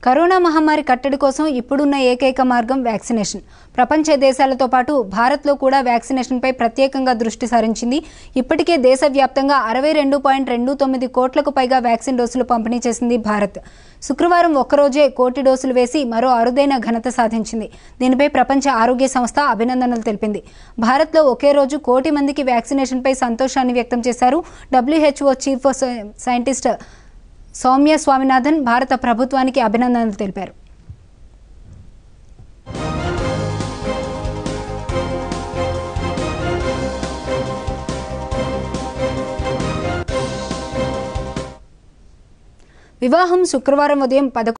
corona మహమ్మారి కట్టడి కోసం ఇప్పుడున్న ఏకైక మార్గం వ్యాక్సినేషన్ ప్రపంచ దేశాలతో పాటు భారత్లో కూడా వ్యాక్సినేషన్పై ప్రత్యేకంగా దృష్టి సారించింది ఇప్పటికే దేశవ్యాప్తంగా అరవై రెండు పాయింట్ రెండు తొమ్మిది కోట్లకు పైగా వ్యాక్సిన్ డోసులు పంపిణీ చేసింది భారత్ శుక్రవారం ఒక్కరోజే కోటి డోసులు వేసి మరో అరుదైన ఘనత సాధించింది దీనిపై ప్రపంచ ఆరోగ్య సంస్థ అభినందనలు తెలిపింది భారత్లో ఒకే రోజు కోటి మందికి వ్యాక్సినేషన్పై సంతోషాన్ని వ్యక్తం చేశారు WHO chief scientist Soumya Swaminathan భారత ప్రభుత్వానికి అభినందనలు తెలిపారు వివాహం శుక్రవారం ఉదయం పదకొండు